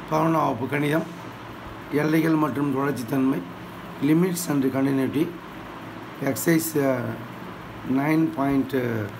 பதினொன்றாம் வகுப்பு கணிதம் எல்லைகள் மற்றும் தொடர்ச்சித்தன்மை limits and continuity exercise nine point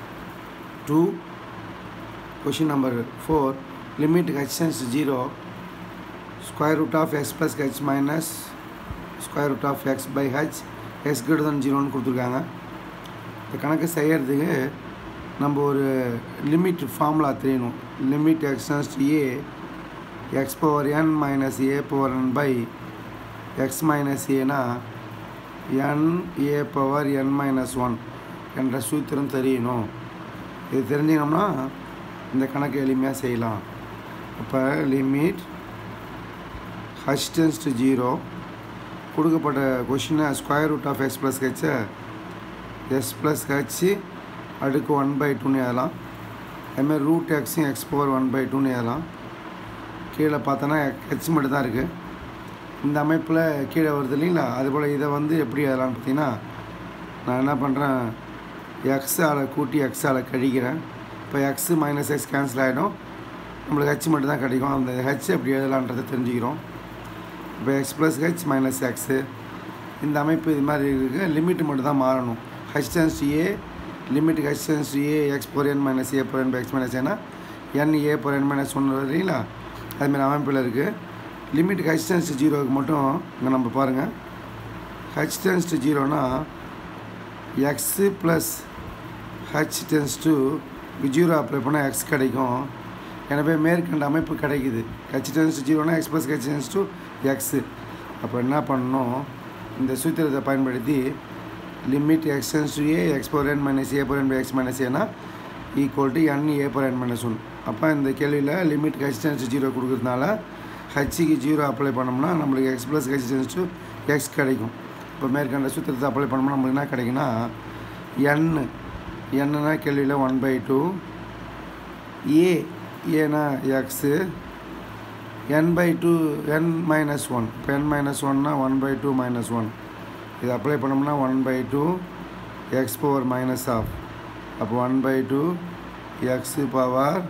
two question number four limit h tends zero square root of x plus h minus square root of x by h x greater than ஜீரோன்னு கொடுத்துருக்காங்க இந்த கணக்கு செய்கிறதுக்கு நம்ம ஒரு லிமிட் ஃபார்முலா தெரியணும் limit x tends a x power n minus a power n by x minus ஏனா n a power n minus one என்ற சூத்திரம் தெரியணும் இது தெரிஞ்சினோம்னா இந்த கணக்கு எளிமையாக செய்யலாம் அப்போ limit h tends to zero கொடுக்கப்பட்ட கொஷினை square root of x plus ஹெச்சை எஸ் ப்ளஸ் ஹெச் அடுக்கு ஒன் பை டூன்னு எழுதலாம் அதுமாதிரி ரூட் எக்ஸும் எக்ஸ் பவர் ஒன் பை டூன்னு எழுதலாம் கீழே பார்த்தோன்னா ஹெச் மட்டும் தான் இருக்குது இந்த அமைப்பில் கீழே வருது இல்லைங்களா அதுபோல் இதை வந்து எப்படி எழுதலாம்னு பார்த்தீங்கன்னா நான் என்ன பண்ணுறேன் எக்ஸால் கூட்டி எக்ஸால் கழிக்கிறேன் இப்போ எக்ஸு மைனஸ் எக்ஸ் கேன்சல் ஆகிடும் நம்மளுக்கு ஹெச் மட்டும் தான் கிடைக்கும் அந்த ஹெச் எப்படி எழுதலான்றதை தெரிஞ்சுக்கிறோம் இப்போ x plus h minus x இந்த அமைப்பு இது மாதிரி இருக்குது லிமிட் மட்டும் தான் மாறணும் h tends a limit h tends a x power n minus a power n by x minus ஏன்னா என் ஏ போர் என் மைனஸ் ஒன்று இல்லைங்களா அதுமாரி அமைப்பில் இருக்குது லிமிட் ஹெச் டென்ஸ் ஜீரோவுக்கு மட்டும் இங்கே நம்ம பாருங்கள் ஹெச் டென்ஸ் டு ஜீரோனா x plus h tends to zero apply பண்ணால் எக்ஸ் கிடைக்கும் எனவே மேற்கண்ட அமைப்பு கிடைக்குது ஹெச் டென்ஸ் ஜீரோனா x plus h tends to x அப்போ என்ன பண்ணணும் இந்த சூத்திரத்தை பயன்படுத்தி limit x tends to a x power n minus a power n by x minus ஏனா equal to n a power n minus one அப்போ இந்த கேள்வியில் லிமிட் ஹெச் டென்ஸ் ஜீரோ கொடுக்குறதுனால ஹச்சுக்கு ஜீரோ அப்ளை பண்ணோம்னா நம்மளுக்கு x plus h tends to x கிடைக்கும் இப்போ மேற்கண்ட சூத்திரத்தை அப்ளை பண்ணோம்னா நம்மளுக்கு என்ன கிடைக்குன்னா என் என்னன்னா கேள்வியில் ஒன் பை டூ ஏ ஏனா x n by two n minus one இப்போ என் மைனஸ் ஒன்னா one by two minus one இது அப்ளை பண்ணோம்னா one by two x power minus half அப்போ one by two x power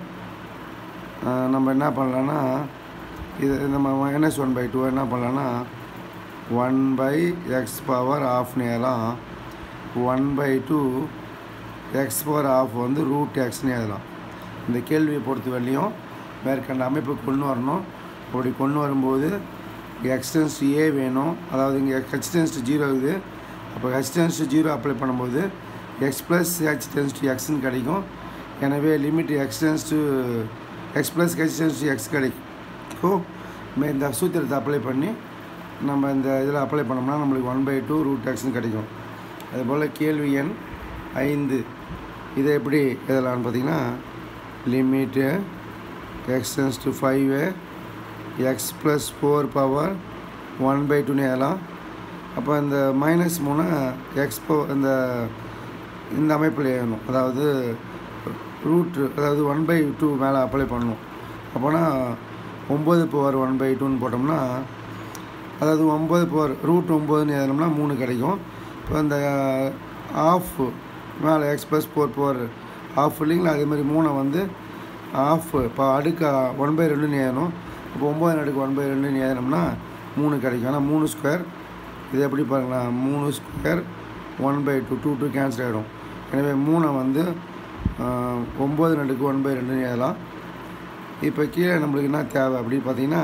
நம்ம என்ன பண்ணலான்னா இது நம்ம மைனஸ் ஒன் பை டூ என்ன பண்ணலான்னா ஒன் பை எக்ஸ் பவர் ஆஃப்னு எழுதலாம் one by two x power half வந்து ரூட் எக்ஸ்னு எழுதலாம் இந்த கேள்வியை பொறுத்த வரையும் மேற்கண்ட அமைப்பு கொண்டு வரணும் அப்படி கொண்டு வரும்போது எக்ஸ்டென்ஸ் ஏ வேணும் அதாவது இங்கே ஹெச் டென்ஸ் டு ஜீரோ இருக்குது அப்போ h tends to zero apply பண்ணும்போது x plus h tends to எக்ஸ்னு கிடைக்கும் எனவே limit x tends to x plus h tends to x கிடைக்கும் இந்த சூத்திரத்தை அப்ளை பண்ணி நம்ம இந்த இதில் அப்ளை பண்ணோம்னா நம்மளுக்கு ஒன் பை டூ ரூட் எக்ஸ்னு கிடைக்கும் அதுபோல் கேள்வி எண் ஐந்து இதை எப்படி எழுதலாம்னு பார்த்தீங்கன்னா limit x tends to five x plus four power one by டூன்னு எழுதலாம் அப்போ இந்த மைனஸ் மூணு எக்ஸ் போ இந்த இந்த அமைப்பில் எழுதணும் அதாவது ரூட் அதாவது ஒன் பை டூ மேலே அப்ளை பண்ணணும் அப்போனா ஒம்பது பவர் ஒன் பை டூன்னு போட்டோம்னா அதாவது ஒம்பது பவர் ரூட் ஒம்பதுன்னு எழுதணும்னா மூணு கிடைக்கும் இப்போ இந்த ஆஃப் மேலே x plus four power half இல்லைங்களா அதே மாதிரி மூணை வந்து ஆஃப் இப்போ அடுக்க ஒன் பை ரெண்டுன்னு ஏறணும் இப்போ ஒம்பது அடுக்கு ஒன் பை ரெண்டுன்னு ஏறினோம்னா மூணு கிடைக்கும் ஆனால் மூணு ஸ்கொயர் இது எப்படி பாருங்களேன் மூணு square one by two two two cancel ஆகிடும் எனவே மூணை வந்து ஒம்பது நடுக்கு ஒன் பை ரெண்டுன்னு ஏறலாம் இப்போ கீழே நம்மளுக்கு என்ன தேவை அப்படின்னு பார்த்தீங்கன்னா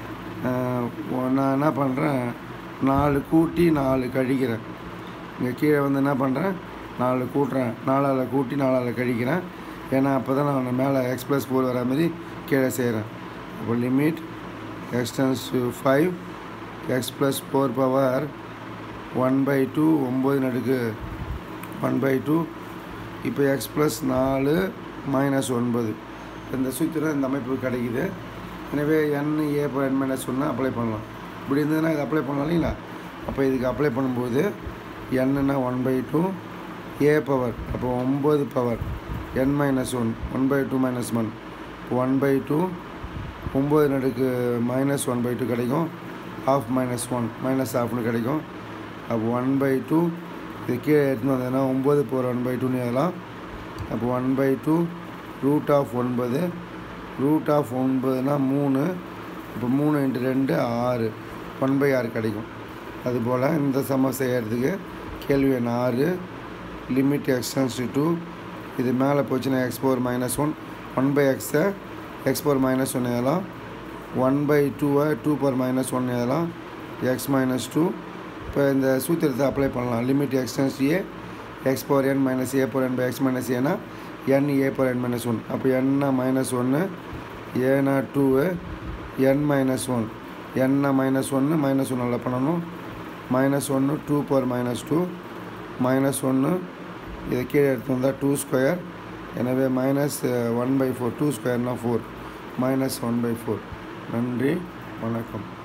நான் என்ன பண்ணுறேன் நாலு கூட்டி நாலு கழிக்கிறேன் இங்கே கீழே வந்து என்ன பண்ணுறேன் நாலு கூட்டுறேன் நாலால் கூட்டி நாலால் கழிக்கிறேன் ஏன்னா அப்போ தான் நான் மேலே எக்ஸ் ப்ளஸ் ஃபோர் வர மாதிரி கீழே செய்கிறேன் அப்போ limit x tends to five x plus four power one by two ஒம்பது நடுக்கு ஒன் பை டூ இப்போ எக்ஸ் ப்ளஸ் நாலு மைனஸ் ஒன்பது இந்த சூத்திரம் இந்த அமைப்பு கிடைக்குது எனவே என் ஏ இப்போ என் மைனஸ் ஒன்று அப்ளை பண்ணலாம் இப்படி இருந்ததுன்னா இது அப்ளை பண்ணலாம் இல்லைங்களா அப்போ இதுக்கு அப்ளை பண்ணும்போது என்னன்னா one by two a power அப்போ ஒம்பது power n minus one one by two minus one one by two ஒம்பது நடுக்கு மைனஸ் ஒன் பை டூ கிடைக்கும் ஆஃப் மைனஸ் ஒன் மைனஸ் ஆஃப்னு கிடைக்கும் அப்போ ஒன் பை டூ இது கீழே எடுத்துன்னு வந்ததுன்னா ஒம்பது போர் ஒன் பை டூன்னு எழுதலாம் அப்போ one by two root of ஒன்பது ரூட் ஆஃப் ஒன்பதுனா மூணு இப்போ மூணு இன்ட்டு ரெண்டு ஆறு ஒன் பை ஆறு கிடைக்கும் அதுபோல் இந்த சம செய்கிறதுக்கு கேள்வி எண் ஆறு லிமிட் எக்ஸ்டென்ஸ் டூ இது மேலே போச்சுன்னா x power minus one one by எக்ஸை எக்ஸ் பவர் மைனஸ் ஒன் எழுதலாம் ஒன் பை டூவை டூ பவர் மைனஸ் ஒன் எழுதலாம் எக்ஸ் மைனஸ் டூ இப்போ இந்த சூத்திரத்தை அப்ளை பண்ணலாம் limit x tends a x power n minus a power n by x minus ஏனா n a power n minus one அப்போ என்ன மைனஸ் ஒன்று ஏனா டூவு என் மைனஸ் ஒன் என்ன மைனஸ் ஒன்று மைனஸ் ஒன்னில் பண்ணணும் மைனஸ் ஒன்று two power minus two minus ஒன்று இதை கீழே எடுத்து வந்தால் டூ ஸ்கொயர் எனவே minus one by four two ஸ்கொயர்னால் four minus one by four நன்றி வணக்கம்